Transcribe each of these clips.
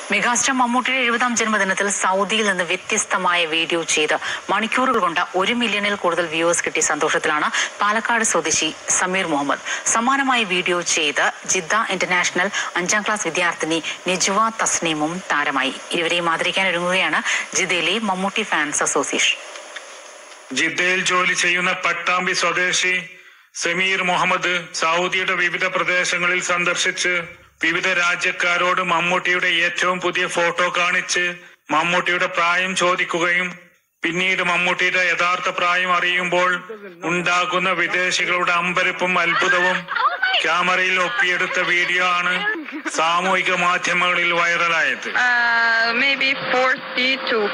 Megastar മമ്മൂട്ടിയുടെ എഴുപതാം ജന്മദിനത്തിൽ സൗദിയിൽ നിന്ന് വ്യത്യസ്തമായ വീഡിയോ ചെയ്ത് മണിക്കൂറുകൾ കൊണ്ട് ഒരു മില്യണിൽ കൂടുതൽ വ്യൂവേഴ്സ് കിട്ടിയ സന്തോഷത്തിലാണ് പാലക്കാട് സ്വദേശി സമീർ മുഹമ്മദ് സമാനമായ വീഡിയോ ചെയ്ത് ജിദ്ദ ഇന്റർനാഷണൽ അഞ്ചാം ക്ലാസ് വിദ്യാർത്ഥിനി നിജുവ തസ്നീമും താരമായി ഇരുവരെയും ആദരിക്കാൻ ഒരുങ്ങുകയാണ് ജിദ്ദയിലെ മമ്മൂട്ടി ഫാൻസ് അസോസിയേഷൻ ജിദ്ദയിൽ ജോലി ചെയ്യുന്ന പട്ടാമ്പി സ്വദേശി സമീർ മുഹമ്മദ് സൗദിയുടെ വിവിധ പ്രദേശങ്ങളിൽ സന്ദർശിച്ച് വിവിധ രാജ്യക്കാരോട് മമ്മൂട്ടിയുടെ ഏറ്റവും പുതിയ ഫോട്ടോ കാണിച്ച് മമ്മൂട്ടിയുടെ പ്രായം ചോദിക്കുകയും പിന്നീട് മമ്മൂട്ടിയുടെ യഥാർത്ഥ പ്രായം അറിയുമ്പോൾ ഉണ്ടാകുന്ന വിദേശികളുടെ അമ്പരപ്പും അത്ഭുതവും ക്യാമറയിൽ ഒപ്പിയെടുത്ത വീഡിയോ ആണ് സാമൂഹിക മാധ്യമങ്ങളിൽ വൈറലായത് Uh, maybe 42.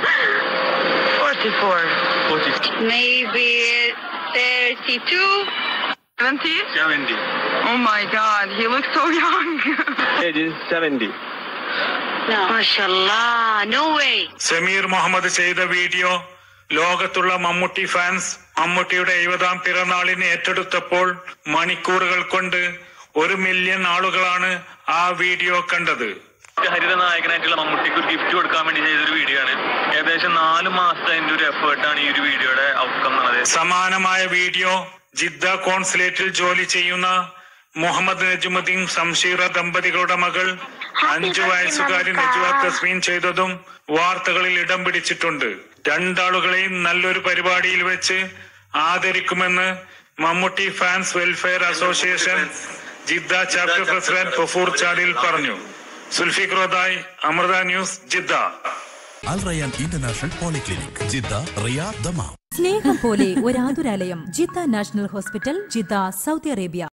44. Maybe 32. 70? 70. Oh my god, he looks so young. Age is 70. no. MashaAllah, no way. Sameer Muhammad ചെയ്ത വീഡിയോ ലോകത്തുള്ള മമ്മൂട്ടി ഫാൻസ് മമ്മൂട്ടിയുടെ എഴുപതാം പിറന്നാളിന് ഏറ്റെടുത്തപ്പോൾ മണിക്കൂറുകൾ കൊണ്ട് ഒരു മില്യൺ ആളുകളാണ് ആ വീഡിയോ കണ്ടത് ഹരിത നായകനായിട്ടുള്ള മമ്മൂട്ടിക്ക് ഒരു ഗിഫ്റ്റ് കൊടുക്കാൻ വേണ്ടി ചെയ്തൊരു വീഡിയോ ആണ് ഏകദേശം നാല് മാസത്തെ അതിന്റെ ഒരു എഫേർട്ടാണ് ഈ ഒരു വീഡിയോയുടെ ഔട്ട്കം എന്നുള്ളത് സമാനമായ വീഡിയോ ജിദ്ദ കോൺസുലേറ്റിൽ ജോലി ചെയ്യുന്ന മുഹമ്മദ് നജുമുദ്ദീൻ സംഷീറ ദമ്പതികളുടെ മകൾ അഞ്ചു വയസ്സുകാരി നജുവ തസ്മീൻ ചെയ്തതും വാർത്തകളിൽ ഇടം പിടിച്ചിട്ടുണ്ട് രണ്ടാളുകളെയും നല്ലൊരു പരിപാടിയിൽ വെച്ച് ആദരിക്കുമെന്ന് Mammootty fans welfare association Jeddah chapter president ഫഫൂർ ചാലിൽ പറഞ്ഞു സുൽഫിഖ് റോദായ് Amrita news Jeddah Al Rayan international polyclinic Jeddah Riyadh Dammam സ്നേഹം പോലെ ഒരാതുരാലയം Jeddah national hospital Jeddah Saudi Arabia